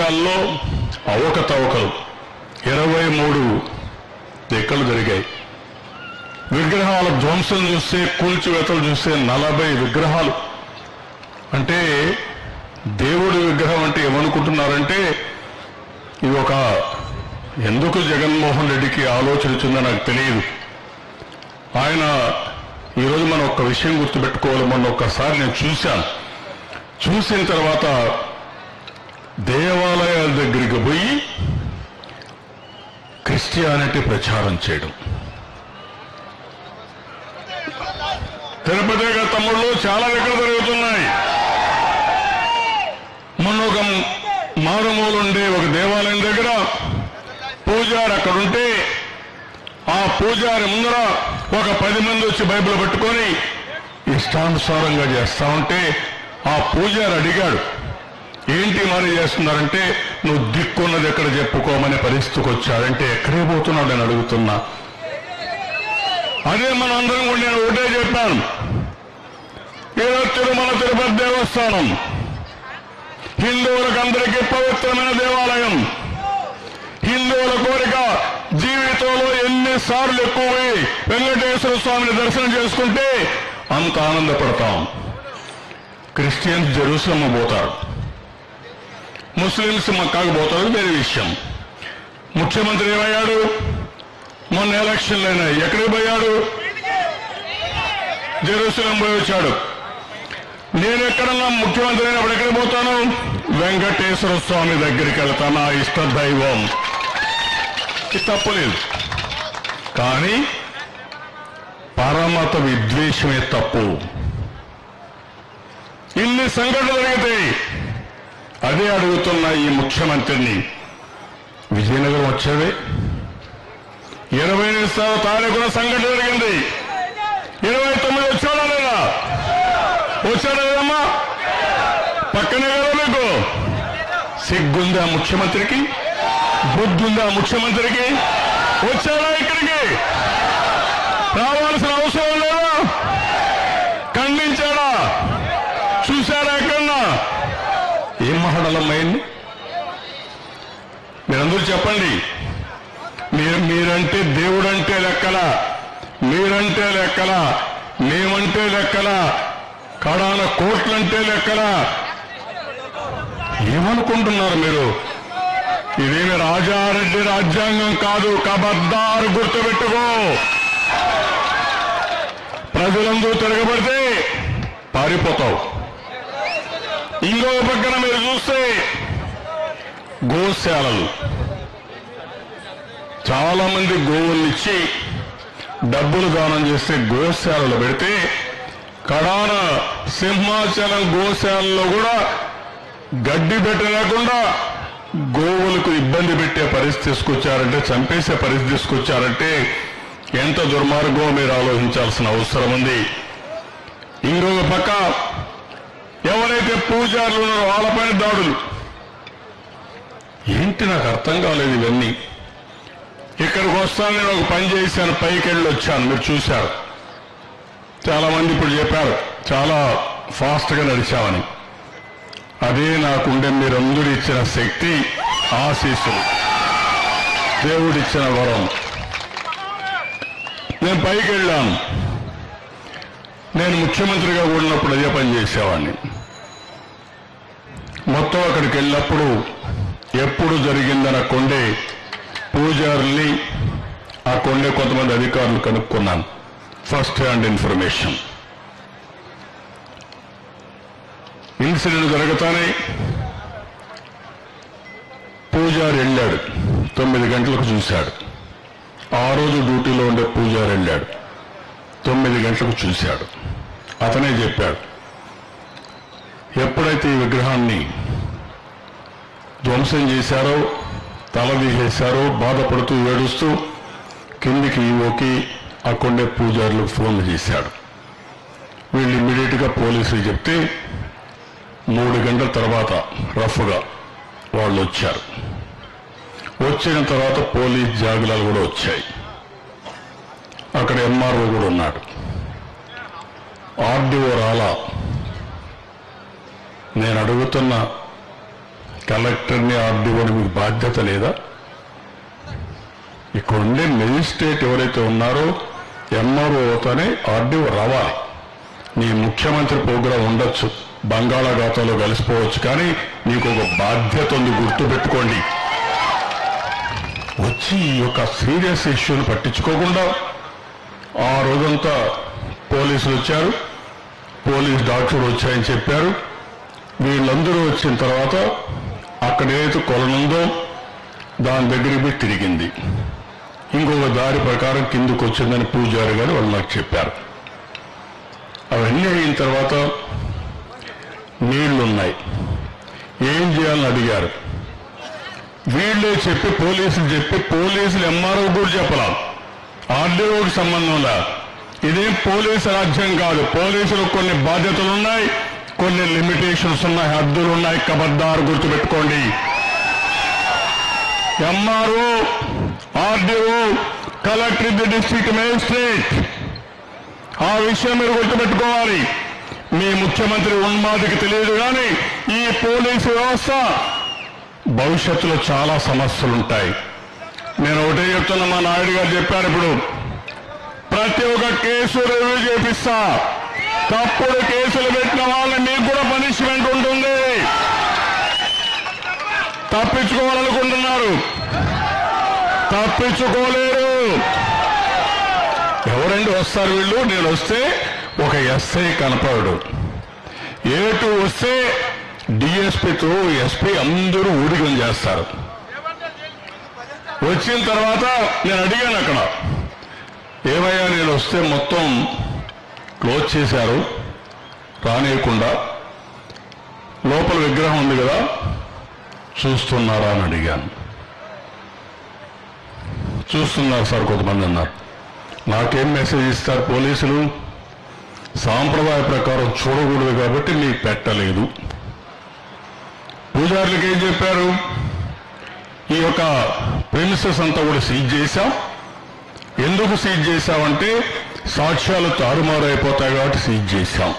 దేవాలయాల్లో అవకతవకలు ఇరవై మూడు ఎక్కలు జరిగాయి విగ్రహాల ధ్వంసం చూస్తే కూల్చివేతలు చూస్తే నలభై విగ్రహాలు అంటే దేవుడి విగ్రహం అంటే ఏమనుకుంటున్నారంటే ఇది ఒక ఎందుకు జగన్మోహన్ రెడ్డికి ఆలోచన వచ్చిందో నాకు తెలియదు ఆయన ఈరోజు మనం ఒక్క విషయం గుర్తుపెట్టుకోవాలి మొన్న ఒక్కసారి నేను చూశాను చూసిన తర్వాత దేవాలయాల దగ్గరికి పోయి క్రిస్టియానిటీ ప్రచారం చేయడం తిరుపతి దగ్గర తమ్ముళ్ళు చాలా దగ్గర జరుగుతున్నాయి మొన్న ఒక మారుమూలు ఉండే ఒక దేవాలయం దగ్గర పూజారి అక్కడ ఉంటే ఆ పూజారి ముందర ఒక పది మంది వచ్చి బైబిల్ పట్టుకొని ఇష్టానుసారంగా చేస్తా ఉంటే ఆ పూజారి అడిగాడు ఏంటి మరి చేస్తున్నారంటే నువ్వు దిక్కున్నది ఎక్కడ చెప్పుకోమనే పరిస్థితికి వచ్చాడంటే ఎక్కడే పోతున్నాడు నేను అడుగుతున్నా అదే మన అందరం కూడా నేను ఒకటే చెప్పాను ఈరోజు తిరుమల తిరుపతి దేవస్థానం హిందువులకు అందరికీ పవిత్రమైన దేవాలయం హిందువుల కోరిక జీవితంలో ఎన్నిసార్లు ఎక్కువ వెంకటేశ్వర స్వామిని దర్శనం చేసుకుంటే అంత ఆనందపడతాం క్రిస్టియన్స్ జెరూసలం పోతారు ముస్లిమ్స్ మక్కాకు పోతారు వేరే విషయం ముఖ్యమంత్రి ఏమయ్యాడు మొన్న ఎలక్షన్లు అయినాయి ఎక్కడికి పోయాడు జెరూసలం పోయి వచ్చాడు నేను ఎక్కడన్నా ముఖ్యమంత్రి అయినప్పుడు ఎక్కడికి పోతాను వెంకటేశ్వర స్వామి దగ్గరికి వెళ్తాను నా ఇష్ట దైవం ఇది తప్పులేదు కానీ పరమత విద్వేషమే తప్పు ఇన్ని సంఘటనలు జరిగితే అదే అడుగుతున్న ఈ ముఖ్యమంత్రిని విజయనగరం వచ్చావే ఇరవై నిమిషాల తారీఖున సంఘటన జరిగింది ఇరవై తొమ్మిది వచ్చాడా లేదా వచ్చాడా లేదమ్మా పక్కనే కదా మీకు సిగ్గుందా ముఖ్యమంత్రికి బుద్ధుందా ముఖ్యమంత్రికి వచ్చాడా ఇక్కడికి రావాల్సిన అవసరం లేదా ఖండించాడా చూశారా ఎక్కడన్నా ఏం మహడలమ్మైంది మీరందరూ చెప్పండి మీరు మీరంటే దేవుడంటే లెక్కల మీరంటే లెక్కల మేమంటే లెక్కల కడాన కోట్లంటే లెక్కల ఏమనుకుంటున్నారు మీరు ఇదేమి రాజారెడ్డి రాజ్యాంగం కాదు కబద్దారు గుర్తుపెట్టుకో ప్రజలందరూ తిరగబడితే పారిపోతావు ఇంకో పక్కన మీరు చూస్తే గోశాలలు చాలా మంది గోవుల్ని ఇచ్చి డబ్బులు దానం చేస్తే గోశాలలు పెడితే కడాన సింహాచలం గోశాలలో కూడా గడ్డి పెట్టలేకుండా గోవులకు ఇబ్బంది పెట్టే పరిస్థితి తీసుకొచ్చారంటే చంపేసే పరిస్థితి తీసుకొచ్చారంటే ఎంత దుర్మార్గమో మీరు ఆలోచించాల్సిన అవసరం ఉంది ఇంకొక పక్క ఎవరైతే పూజారులు ఉన్నారో వాళ్ళపైన దాడులు ఏంటి నాకు అర్థం కాలేదు ఇవన్నీ ఇక్కడికి వస్తాను నేను ఒక పని చేశాను పైకి వెళ్ళి వచ్చాను మీరు చూశారు చాలా మంది ఇప్పుడు చెప్పారు చాలా ఫాస్ట్గా నడిచామని అదే నాకుండే మీరందరూ ఇచ్చిన శక్తి ఆశీస్సులు దేవుడిచ్చిన వరం నేను పైకి వెళ్ళాను నేను ముఖ్యమంత్రిగా ఉన్నప్పుడు అదే పని చేసేవాడిని మొత్తం అక్కడికి వెళ్ళినప్పుడు ఎప్పుడు జరిగిందన్న కొండే పూజారుల్ని ఆ కొండే కొంతమంది అధికారులు కనుక్కున్నాను ఫస్ట్ హ్యాండ్ ఇన్ఫర్మేషన్ ఇన్సిడెంట్ జరగతానే పూజారి వెళ్ళాడు తొమ్మిది గంటలకు చూశాడు ఆ రోజు డ్యూటీలో ఉండే పూజారి వెళ్ళాడు తొమ్మిది గంటలకు చూశాడు అతనే చెప్పాడు ఎప్పుడైతే ఈ విగ్రహాన్ని ధ్వంసం చేశారో తల తీసేశారో బాధపడుతూ ఏడుస్తూ కిందికి ఈవోకి ఆ కొండే పూజారులకు ఫోన్ చేశాడు వీళ్ళు ఇమ్మీడియట్గా పోలీసులు చెప్తే మూడు గంటల తర్వాత రఫ్గా వాళ్ళు వచ్చారు వచ్చిన తర్వాత పోలీస్ జాగులాలు కూడా వచ్చాయి అక్కడ ఎంఆర్ఓ కూడా ఉన్నాడు ఆర్డీఓ రాలా నేను అడుగుతున్న కలెక్టర్ని ఆర్డీఓని మీకు బాధ్యత లేదా ఇక్కడ ఉండే మెజిస్ట్రేట్ ఎవరైతే ఉన్నారో ఎంఆర్ఓ అవుతానే ఆర్డీఓ రావాలి నీ ముఖ్యమంత్రి ప్రోగ్రాం ఉండొచ్చు బంగాళాఖాతంలో కలిసిపోవచ్చు కానీ నీకు ఒక బాధ్యత ఉంది గుర్తుపెట్టుకోండి వచ్చి ఈ యొక్క సీరియస్ ఇష్యూని పట్టించుకోకుండా ఆ రోజంతా పోలీసులు వచ్చారు పోలీస్ డాక్టర్లు వచ్చాయని చెప్పారు వీళ్ళందరూ వచ్చిన తర్వాత అక్కడ ఏదైతే కొలనుందో దాని దగ్గరికి పోయి తిరిగింది ఇంకొక దారి ప్రకారం కిందకు వచ్చిందని పూజారి గారు వాళ్ళు నాకు చెప్పారు అవన్నీ అయిన తర్వాత నీళ్లున్నాయి ఏం చేయాలని అడిగారు వీళ్ళే చెప్పి పోలీసులు చెప్పి పోలీసులు ఎంఆర్ఓ కూడా చెప్పలా ఆర్డీఓకి సంబంధం లే ఇదేం పోలీసు రాజ్యం కాదు పోలీసులకు కొన్ని బాధ్యతలు ఉన్నాయి కొన్ని లిమిటేషన్స్ ఉన్నాయి హద్దులు ఉన్నాయి కబద్దారు గుర్తుపెట్టుకోండి MRO RDO collector the district magistrate ఆ విషయం మీరు గుర్తుపెట్టుకోవాలి మీ ముఖ్యమంత్రి ఉన్మాదికి తెలియదు కానీ ఈ పోలీసు వ్యవస్థ భవిష్యత్తులో చాలా సమస్యలు ఉంటాయి నేను ఒకటే చెప్తున్నా మా నాయుడు గారు చెప్పారు ఇప్పుడు ప్రతి ఒక్క కేసు రివ్యూ చేపిస్తా తప్పుడు కేసులు పెట్టిన వాళ్ళని మీకు కూడా పనిష్మెంట్ ఉంటుంది తప్పించుకోవాలనుకుంటున్నారు తప్పించుకోలేరు ఎవరండి వస్తారు వీళ్ళు నేను వస్తే ఒక ఎస్ఐ కనపడడు ఏటు వస్తే డిఎస్పీతో ఎస్పీ అందరూ ఊడిగం చేస్తారు వచ్చిన తర్వాత నేను అడిగాను అక్కడ ఏమయ్యా నేను వస్తే మొత్తం క్లోజ్ చేశారు రానియకుండా లోపల విగ్రహం ఉంది కదా చూస్తున్నారా అని అడిగాను చూస్తున్నారు సార్ కొంతమంది అన్నారు నాకేం మెసేజ్ ఇస్తారు పోలీసులు సాంప్రదాయ ప్రకారం చూడకూడదు కాబట్టి మీకు పెట్టలేదు పూజారులకు ఏం చెప్పారు ఈ యొక్క ప్రిమిసెస్ అంతా కూడా సీజ్ చేశాం ఎందుకు సీజ్ చేశామంటే సాక్ష్యాలు తారుమారు అయిపోతాయి కాబట్టి సీజ్ చేశాం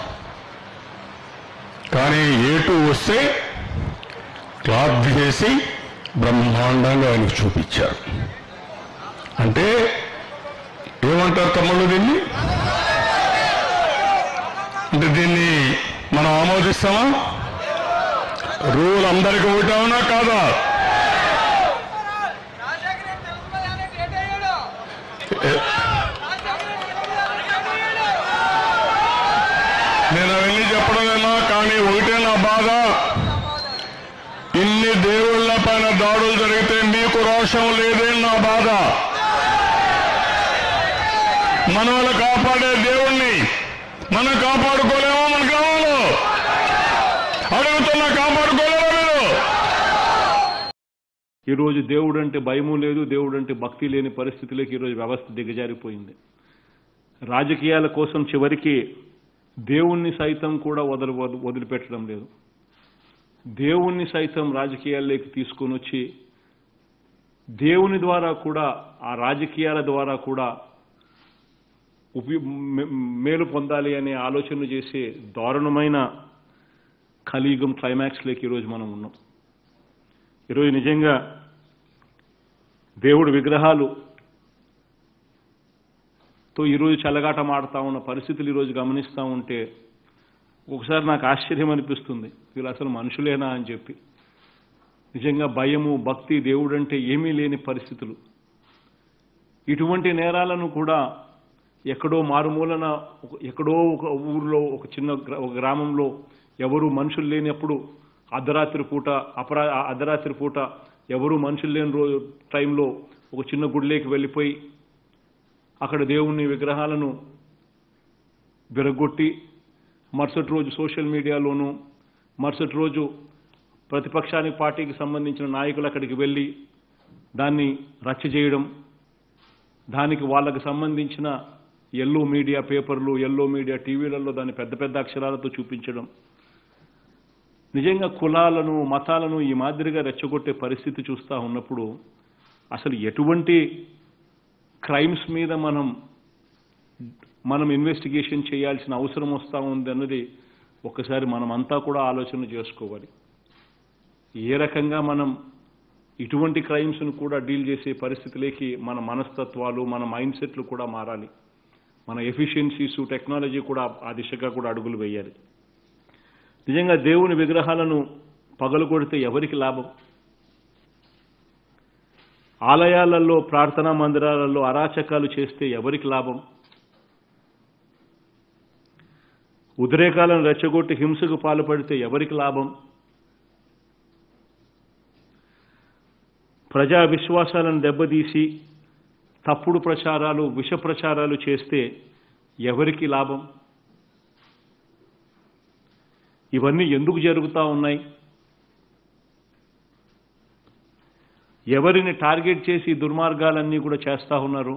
కానీ ఏటు వస్తే క్లాత్ చేసి బ్రహ్మాండంగా ఆయనకు చూపించారు అంటే ఏమంటారు తమ్ముళ్ళు దీన్ని అంటే దీన్ని మనం ఆమోదిస్తామా రూల్ అందరికి ఒకటవునా కాదా రాజశేఖర్ తెలుగులో ఆయనకి ఏట అయ్యాడు ఏ- రాజశేఖర్ తెలుగులో ఆయనకి ఏట అయ్యాడు నేను అవన్నీ చెప్పడమేమా కానీ ఒకటే నా బాధ ఇన్ని దేవుళ్ళ పైన దాడులు జరిగితే మీకు రోషం లేదే నా బాధ మన వాళ్ళు కాపాడే దేవుణ్ణి మనం కాపాడుకోలేమో మన గ్రామంలో అడుగుతున్నా కాపాడుకోలేమో మీరు ఈరోజు దేవుడు అంటే భయము లేదు దేవుడు అంటే భక్తి లేని పరిస్థితిలోకి ఈరోజు వ్యవస్థ దిగజారిపోయింది రాజకీయాల కోసం చివరికి దేవుణ్ణి సైతం కూడా వదలు వద- వదిలిపెట్టడం లేదు దేవుణ్ణి సైతం రాజకీయాల్లోకి తీసుకొని వచ్చి దేవుని ద్వారా కూడా ఆ రాజకీయాల ద్వారా కూడా ఉపి మే- మేలు పొందాలి అనే ఆలోచన చేసే దారుణమైన కలియుగం క్లైమాక్స్లోకి ఈరోజు మనం ఉన్నాం ఈరోజు నిజంగా దేవుడు విగ్రహాలు తో ఈరోజు చల్లగాటం ఆడుతా ఉన్న పరిస్థితులు ఈరోజు గమనిస్తూ ఉంటే ఒకసారి నాకు ఆశ్చర్యం అనిపిస్తుంది వీళ్ళు అసలు మనుషులేనా అని చెప్పి నిజంగా భయము భక్తి దేవుడు అంటే ఏమీ లేని పరిస్థితులు ఇటువంటి నేరాలను కూడా ఎక్కడో మారుమూలన ఒక- ఎక్కడో ఒక ఊర్లో ఒక చిన్న గ్రా- ఒక గ్రామంలో ఎవరు మనుషులు లేనప్పుడు అర్ధరాత్రి పూట అపరా అర్ధరాత్రి పూట ఎవరు మనుషులు లేని రోజు టైంలో ఒక చిన్న గుడిలోకి వెళ్ళిపోయి అక్కడ దేవుని విగ్రహాలను విరగొట్టి మరుసటి రోజు సోషల్ మీడియాలోనూ మరుసటి రోజు ప్రతిపక్షానికి పార్టీకి సంబంధించిన నాయకులు అక్కడికి వెళ్ళి దాన్ని రచ్చ చేయడం దానికి వాళ్ళకి సంబంధించిన ఎల్లో మీడియా పేపర్లు ఎల్లో మీడియా టీవీలలో దాన్ని పెద్ద పెద్ద అక్షరాలతో చూపించడం నిజంగా కులాలను మతాలను ఈ మాదిరిగా రెచ్చగొట్టే పరిస్థితి చూస్తూ ఉన్నప్పుడు అసలు ఎటువంటి క్రైమ్స్ మీద మనం మనం ఇన్వెస్టిగేషన్ చేయాల్సిన అవసరం వస్తూ ఉంది అన్నది ఒక్కసారి మనం అంతా కూడా ఆలోచన చేసుకోవాలి ఏ రకంగా మనం ఇటువంటి క్రైమ్స్ను కూడా డీల్ చేసే పరిస్థితిలోకి మన మనస్తత్వాలు మన మైండ్ సెట్లు కూడా మారాలి మన ఎఫిషియన్సీస్ టెక్నాలజీ కూడా ఆ దిశగా కూడా అడుగులు వేయాలి నిజంగా దేవుని విగ్రహాలను పగలు కొడితే ఎవరికి లాభం ఆలయాలలో ప్రార్థనా మందిరాలలో అరాచకాలు చేస్తే ఎవరికి లాభం ఉద్రేకాలను రెచ్చగొట్టి హింసకు పాల్పడితే ఎవరికి లాభం ప్రజా విశ్వాసాలను దెబ్బతీసి తప్పుడు ప్రచారాలు విష ప్రచారాలు చేస్తే ఎవరికి లాభం ఇవన్నీ ఎందుకు జరుగుతూ ఉన్నాయి ఎవరిని టార్గెట్ చేసి ఈ దుర్మార్గాలన్నీ కూడా చేస్తూ ఉన్నారు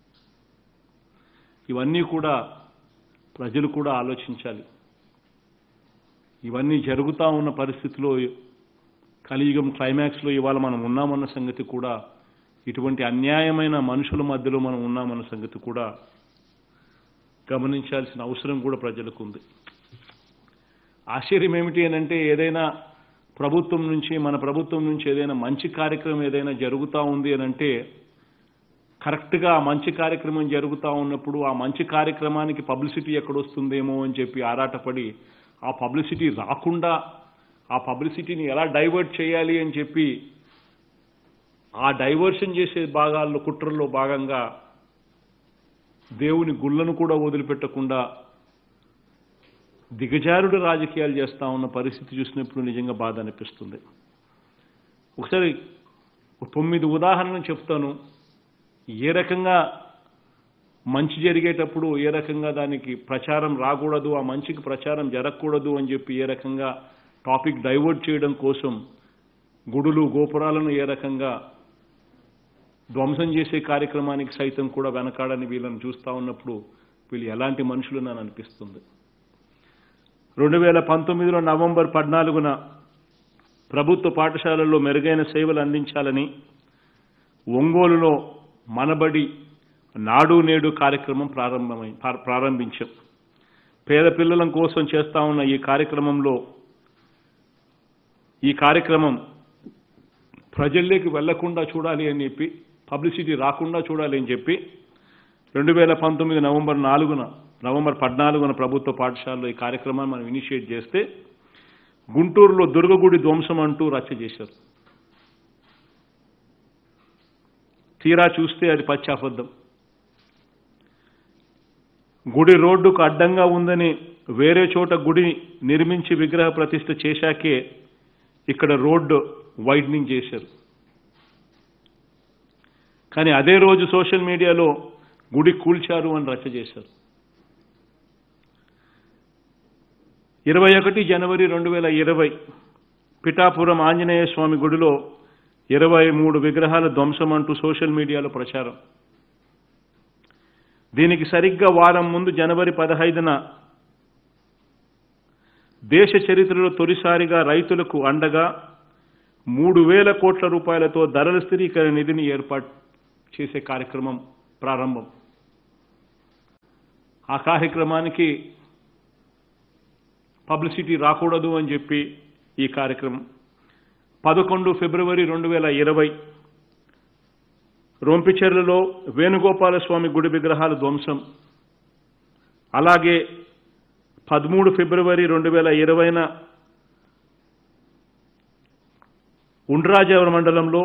ఇవన్నీ కూడా ప్రజలు కూడా ఆలోచించాలి ఇవన్నీ జరుగుతూ ఉన్న పరిస్థితిలో కలియుగం క్లైమాక్స్లో ఇవాళ మనం ఉన్నామన్న సంగతి కూడా ఇటువంటి అన్యాయమైన మనుషుల మధ్యలో మనం ఉన్నామన్న సంగతి కూడా గమనించాల్సిన అవసరం కూడా ప్రజలకు ఉంది ఆశ్చర్యం ఏమిటి అని అంటే ఏదైనా ప్రభుత్వం నుంచి మన ప్రభుత్వం నుంచి ఏదైనా మంచి కార్యక్రమం ఏదైనా జరుగుతూ ఉంది అని అంటే కరెక్ట్గా ఆ మంచి కార్యక్రమం జరుగుతూ ఉన్నప్పుడు ఆ మంచి కార్యక్రమానికి పబ్లిసిటీ ఎక్కడొస్తుందేమో అని చెప్పి ఆరాటపడి ఆ పబ్లిసిటీ రాకుండా ఆ పబ్లిసిటీని ఎలా డైవర్ట్ చేయాలి అని చెప్పి ఆ డైవర్షన్ చేసే భాగాల్లో కుట్రల్లో భాగంగా దేవుని గుళ్ళను కూడా వదిలిపెట్టకుండా దిగజారుడు రాజకీయాలు చేస్తా ఉన్న పరిస్థితి చూసినప్పుడు నిజంగా బాధ అనిపిస్తుంది ఒకసారి ఒక తొమ్మిది ఉదాహరణలు చెప్తాను ఏ రకంగా మంచి జరిగేటప్పుడు ఏ రకంగా దానికి ప్రచారం రాకూడదు ఆ మంచికి ప్రచారం జరగకూడదు అని చెప్పి ఏ రకంగా టాపిక్ డైవర్ట్ చేయడం కోసం గుడులు గోపురాలను ఏ రకంగా ధ్వంసం చేసే కార్యక్రమానికి సైతం కూడా వెనకాడని వీళ్ళని చూస్తూ ఉన్నప్పుడు వీళ్ళు ఎలాంటి మనుషులు నన్ను అనిపిస్తుంది రెండు వేల పంతొమ్మిదిలో నవంబర్ పద్నాలుగున ప్రభుత్వ పాఠశాలల్లో మెరుగైన సేవలు అందించాలని ఒంగోలులో మనబడి నాడు నేడు కార్యక్రమం ప్రారంభమై ప్రా- ప్రారంభించాం పేద పిల్లల కోసం చేస్తా ఉన్న ఈ కార్యక్రమంలో ఈ కార్యక్రమం ప్రజల్లోకి వెళ్లకుండా చూడాలి అని చెప్పి పబ్లిసిటీ రాకుండా చూడాలి అని చెప్పి రెండు వేల పంతొమ్మిది నవంబర్ నాలుగున నవంబర్ పద్నాలుగున ప్రభుత్వ పాఠశాలలో ఈ కార్యక్రమాన్ని మనం ఇనిషియేట్ చేస్తే గుంటూరులో దుర్గగుడి ధ్వంసం అంటూ రచ్చ చేశారు తీరా చూస్తే అది పచ్చి అబద్ధం గుడి రోడ్డుకు అడ్డంగా ఉందని వేరే చోట గుడి నిర్మించి విగ్రహ ప్రతిష్ఠ చేశాకే ఇక్కడ రోడ్డు వైడనింగ్ చేశారు కానీ అదే రోజు సోషల్ మీడియాలో గుడి కూల్చారు అని రచ్చ చేశారు ఇరవై ఒకటి జనవరి రెండు వేల ఇరవై పిఠాపురం ఆంజనేయ స్వామి గుడిలో ఇరవై మూడు విగ్రహాల ధ్వంసం అంటూ సోషల్ మీడియాలో ప్రచారం దీనికి సరిగ్గా వారం ముందు జనవరి పదహైదున దేశ చరిత్రలో తొలిసారిగా రైతులకు అండగా మూడు వేల కోట్ల రూపాయలతో ధరల స్థిరీకరణ నిధిని ఏర్పాటు చేసే కార్యక్రమం ప్రారంభం ఆ కార్యక్రమానికి పబ్లిసిటీ రాకూడదు అని చెప్పి ఈ కార్యక్రమం పదకొండు ఫిబ్రవరి రెండు వేల ఇరవై రొంపిచెర్లలో వేణుగోపాల స్వామి గుడి విగ్రహాల ధ్వంసం అలాగే పదమూడు ఫిబ్రవరి రెండు వేల ఇరవైన ఉండ్రాజవరం మండలంలో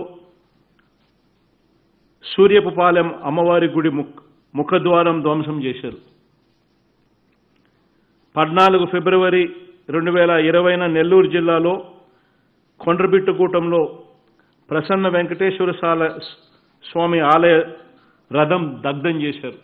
సూర్యపుపాలెం అమ్మవారి గుడి ముఖ్ ముఖద్వారం ధ్వంసం చేశారు పద్నాలుగు ఫిబ్రవరి రెండు వేల ఇరవైన నెల్లూరు జిల్లాలో కొండ్రబిట్టుకూటంలో ప్రసన్న వెంకటేశ్వర సాల స్వామి ఆలయ రథం దగ్ధం చేశారు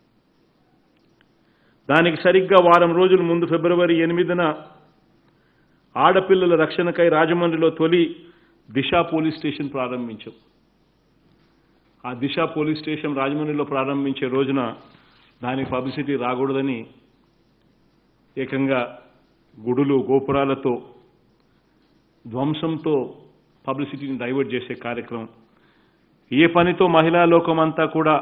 దానికి సరిగ్గా వారం రోజుల ముందు ఫిబ్రవరి ఎనిమిదిన ఆడపిల్లల రక్షణకై రాజమండ్రిలో తొలి దిశ పోలీస్ స్టేషన్ ప్రారంభించాం ఆ దిశ పోలీస్ స్టేషన్ రాజమండ్రిలో ప్రారంభించే రోజున దానికి పబ్లిసిటీ రాకూడదని ఏకంగా గుడులు గోపురాలతో ధ్వంసంతో పబ్లిసిటీని డైవర్ట్ చేసే కార్యక్రమం ఏ పనితో మహిళా లోకం అంతా కూడా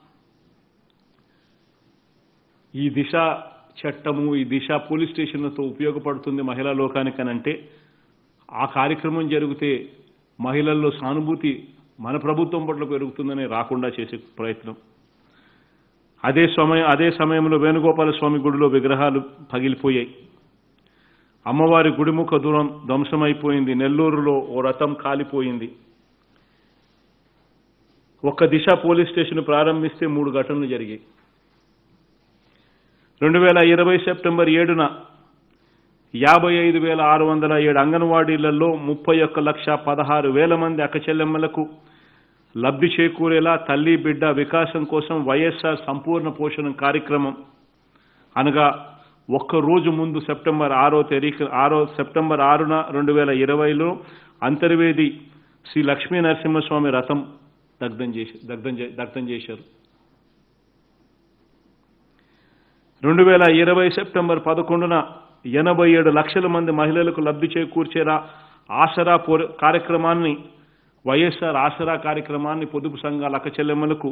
ఈ దిశ చట్టము ఈ దిశ పోలీస్ స్టేషన్లతో ఉపయోగపడుతుంది మహిళా లోకానికనంటే ఆ కార్యక్రమం జరిగితే మహిళల్లో సానుభూతి మన ప్రభుత్వం పట్ల పెరుగుతుందని రాకుండా చేసే ప్రయత్నం అదే సమయం అదే సమయంలో వేణుగోపాల స్వామి గుడిలో విగ్రహాలు పగిలిపోయాయి అమ్మవారి గుడిముఖ దూరం ధ్వంసమైపోయింది నెల్లూరులో ఓ రథం కాలిపోయింది ఒక్క దిశ పోలీస్ స్టేషన్ ప్రారంభిస్తే మూడు ఘటనలు జరిగాయి రెండు వేల ఇరవై సెప్టెంబర్ ఏడున యాభై ఐదు వేల ఆరు వందల ఏడు అంగన్వాడీలలో ముప్పై ఒక్క లక్ష పదహారు వేల మంది అక్కచెల్లెమ్మలకు లబ్ధి చేకూరేలా తల్లి బిడ్డ వికాసం కోసం వైఎస్ఆర్ సంపూర్ణ పోషణ కార్యక్రమం అనగా ఒక్క రోజు ముందు సెప్టెంబర్ ఆరో తేదీకి ఆరో సెప్టెంబర్ ఆరున రెండు వేల ఇరవైలో అంతర్వేది శ్రీ లక్ష్మీ నరసింహస్వామి రథం దగ్ధం చేసి దగ్ధం చే- దగ్ధం చేశారు రెండు వేల ఇరవై సెప్టెంబర్ పదకొండున ఎనభై ఏడు లక్షల మంది మహిళలకు లబ్ధి చేకూర్చేలా ఆసరా పో- కార్యక్రమాన్ని వైఎస్ఆర్ ఆసరా కార్యక్రమాన్ని పొదుపు సంఘాల అక్కచెల్లెమ్మలకు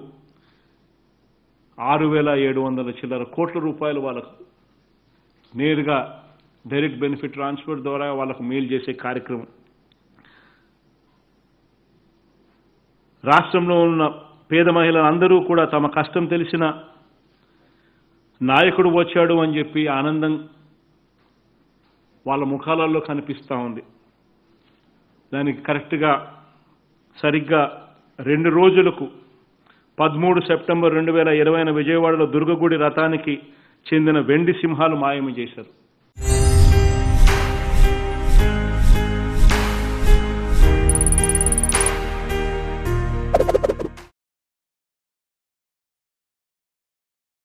ఆరు వేల ఏడు వందల చిల్లర కోట్ల రూపాయలు వాళ్ళకు నేరుగా డైరెక్ట్ బెనిఫిట్ ట్రాన్స్ఫర్ ద్వారా వాళ్ళకు మేలు చేసే కార్యక్రమం రాష్ట్రంలో ఉన్న పేద మహిళలందరూ కూడా తమ కష్టం తెలిసిన నాయకుడు వచ్చాడు అని చెప్పి ఆనందం వాళ్ళ ముఖాలలో కనిపిస్తూ ఉంది దానికి కరెక్ట్గా సరిగ్గా రెండు రోజులకు పదమూడు సెప్టెంబర్ రెండు వేల ఇరవైన విజయవాడలో దుర్గగుడి రథానికి చెందిన వెండి సింహాలు మాయం చేశారు